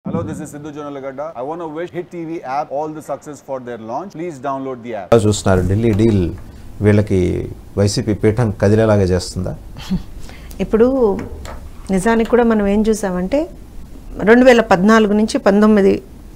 Hello, this is Sidhu Jonalagada. I want to wish Hit TV app all the success for their launch. Please download the app. ఎలా చూస్తున్నారు Delhi deal వీళ్ళకి YCP పీఠం కదిలేలాగా చేస్తుందా ఇప్పుడు నిజానికి కూడా మనం ఏం చూసామంటే రెండు వేల పద్నాలుగు నుంచి పంతొమ్మిది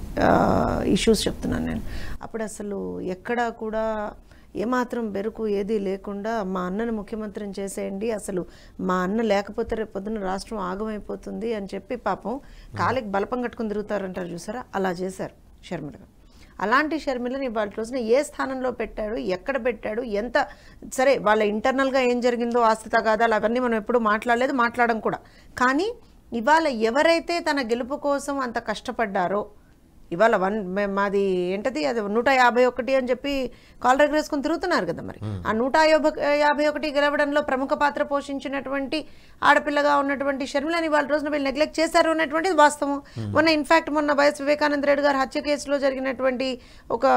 ఇష్యూస్ చెప్తున్నాను నేను అప్పుడు అసలు ఎక్కడా కూడా ఏమాత్రం బెరుకు ఏదీ లేకుండా మా అన్నను ముఖ్యమంత్రిని చేసేయండి అసలు మా అన్న లేకపోతే రేపు పొద్దున రాష్ట్రం ఆగమైపోతుంది అని చెప్పి పాపం కాలికి బలపం కట్టుకుని తిరుగుతారంటారు చూసారా అలా చేశారు షర్మిల గారు అలాంటి షర్మిలని ఇవాళ రోజున ఏ స్థానంలో పెట్టాడు ఎక్కడ పెట్టాడు ఎంత సరే వాళ్ళ ఇంటర్నల్గా ఏం జరిగిందో ఆస్తి తగాదాలు అవన్నీ మనం ఎప్పుడు మాట్లాడలేదు మాట్లాడడం కూడా కానీ ఇవాళ ఎవరైతే తన గెలుపు కోసం అంత కష్టపడ్డారో ఇవాళ వన్ మే- మాది ఏంటది అది నూట యాభై ఒకటి అని చెప్పి కాల్ వేసుకుని తిరుగుతున్నారు కదా మరి ఆ నూట యాభై యాభై ఒకటి గెలవడంలో ప్రముఖ పాత్ర పోషించినటువంటి ఆడపిల్లగా ఉన్నటువంటి షర్మిలని వాళ్ళ రోజున వీళ్ళు నెగ్లెక్ట్ చేశారు అన్నటువంటిది వాస్తవం మొన్న ఇన్ఫాక్ట్ మొన్న వైఎస్ వివేకానంద రెడ్డి గారు హత్య కేసులో జరిగినటువంటి ఒక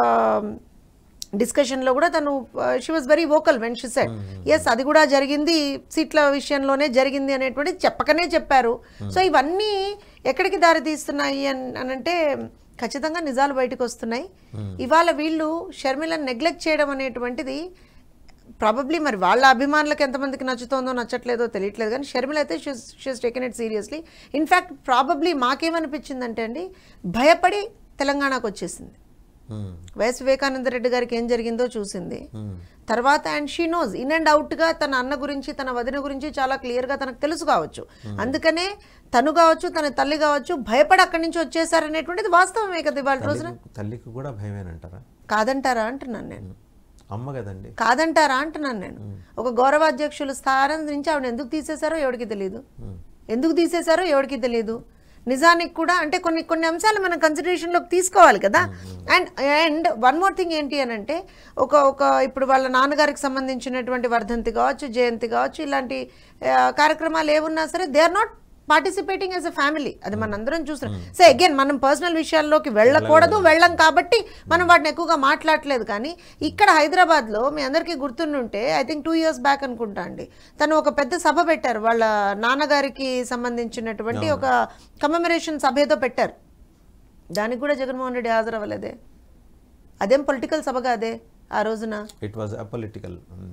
డిస్కషన్లో కూడా తను she was very vocal when she said yes అది కూడా జరిగింది సీట్ల విషయంలోనే జరిగింది అనేటువంటిది చెప్పకనే చెప్పారు సో ఇవన్నీ ఎక్కడికి దారి తీస్తున్నాయి అని అని అంటే ఖచ్చితంగా నిజాలు బయటకు వస్తున్నాయి ఇవాళ వీళ్ళు షర్మిలను నెగ్లెక్ట్ చేయడం అనేటువంటిది ప్రాబబ్లీ మరి వాళ్ళ అభిమానులకు ఎంతమందికి నచ్చుతోందో నచ్చట్లేదో తెలియట్లేదు కానీ షర్మిల అయితే she's taken it seriously in fact probably మాకేమనిపించిందంటే అండి భయపడి తెలంగాణకు వచ్చేసింది మ్మ్. వైఎస్ వివేకానంద రెడ్డి గారికి ఏం జరిగిందో చూసింది తర్వాత and she knows in and అవుట్గా తన అన్న గురించి తన వదిన గురించి చాలా క్లియర్గా తనకు తెలుసు కావచ్చు అందుకనే తను కావచ్చు తన తల్లి కావచ్చు భయపడి అక్కడి నుంచి వచ్చేసారనేటువంటిది వాస్తవమే కదా ఇవాళ రోజున తల్లికి- తల్లికి కూడా భయమేనంటారా కాదంటారా అంటున్నాను నేను అమ్మ కదండి కాదంటారా అంటున్నాను నేను ఒక గౌరవాధ్యక్షుల స్థానం నుంచి ఆవిడ ఎందుకు తీసేశారో ఎవరికి తెలియదు ఎందుకు తీసేశారో ఎవరికి తెలియదు నిజానికి కూడా అంటే కొన్ని కొన్ని అంశాలు మనం కన్సిడరేషన్లోకి తీసుకోవాలి కదా and and one more thing ఏంటి అని అంటే ఒక ఒక ఇప్పుడు వాళ్ళ నాన్నగారికి సంబంధించినటువంటి వర్ధంతి కావచ్చు జయంతి కావచ్చు ఇలాంటి ఆ, కార్యక్రమాలు ఏమున్నా సరే they are not participating as a family అది మన అందరం చూస్తున్నాం సో అగైన్ మనం పర్సనల్ విషయాల్లోకి వెళ్ళకూడదు వెళ్ళం కాబట్టి మనం వాటిని ఎక్కువగా మాట్లాడలేదు కానీ ఇక్కడ హైదరాబాద్లో మీ అందరికీ గుర్తుండుంటే I think two years back అనుకుంటా అండి తను ఒక పెద్ద సభ పెట్టారు వాళ్ళ నాన్నగారికి సంబంధించినటువంటి ఒక కమెమరేషన్ సభ ఏదో పెట్టారు దానికి కూడా జగన్మోహన్ రెడ్డి హాజరవ్వలేదే అదేం పొలిటికల్ సభ కాదే ఆ రోజున ఇట్ వాజ్ అపొలిటికల్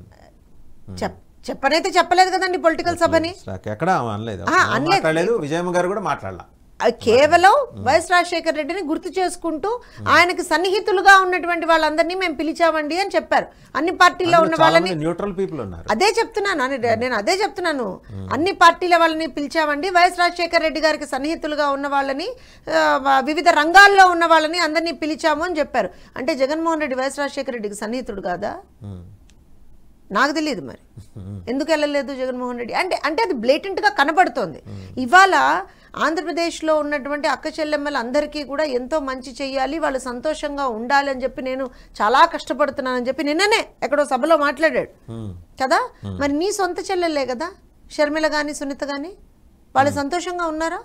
చెప్ చెప్పనైతే చెప్పలేదు కదండి పొలిటికల్ సభని ఎక్కడ అనలేదు ఆ, అనలేదు. మాట్లాడలేదు విజయమ్మ గారు కూడా మాట్లాడలా అది కేవలం వైఎస్ రాజశేఖర రెడ్డిని గుర్తు చేసుకుంటూ ఆయనకి సన్నిహితులుగా ఉన్నటువంటి వాళ్ళందరినీ మేము పిలిచామండి అని చెప్పారు అన్ని పార్టీలో ఉన్న వాళ్ళని న్యూట్రల్ పీపుల్ ఉన్నారు అదే చెప్తున్నాను అని నేను అదే చెప్తున్నాను అన్ని పార్టీల వాళ్ళని పిలిచామండి వైఎస్ రాజశేఖర రెడ్డి గారికి సన్నిహితులుగా ఉన్న వాళ్ళని ఆ, వివిధ రంగాల్లో ఉన్న వాళ్ళని అందరినీ పిలిచాము అని చెప్పారు అంటే జగన్మోహన్ రెడ్డి వైఎస్ రాజశేఖర రెడ్డికి సన్నిహితుడు కాదా మ్మ్. నాకు తెలియదు మరి ఎందుకు వెళ్ళలేదు జగన్మోహన్ రెడ్డి అంటే అంటే అది బ్లేటెంట్గా కనబడుతోంది ఇవాళ ఆంధ్రప్రదేశ్లో ఉన్నటువంటి అక్క చెల్లెమ్మలు అందరికీ కూడా ఎంతో మంచి చెయ్యాలి వాళ్ళు సంతోషంగా ఉండాలి అని చెప్పి నేను చాలా కష్టపడుతున్నానని చెప్పి నిన్ననే ఎక్కడో సభలో మాట్లాడాడు మ్మ్. కదా మరి నీ సొంత చెల్లెలే కదా షర్మిల కానీ సునీత కానీ వాళ్ళు సంతోషంగా ఉన్నారా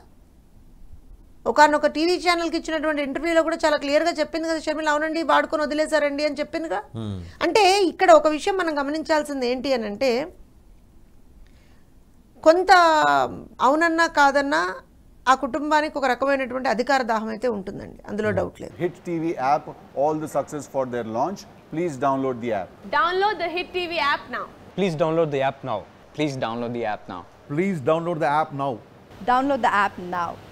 ఒకనొక టీవీ ఛానల్కి ఇచ్చినటువంటి ఇంటర్వ్యూలో కూడా చాలా క్లియర్గా చెప్పింది కదా షర్మిల అవునండి వాడుకొని వదిలేశారండి అని చెప్పిందిగా మ్మ్. అంటే ఇక్కడ ఒక విషయం మనం గమనించాల్సింది ఏంటి అని అంటే కొంత అవునన్నా కాదన్నా ఆ కుటుంబానికి ఒక రకమైనటువంటి అధికార దాహం అయితే ఉంటుందండి అందులో డౌట్ లేదు Hit TV app all the success for their launch. Please download the app. Download the Hit TV app now. Please download the app now. Please download the app now. Please download the app now. Download the app now.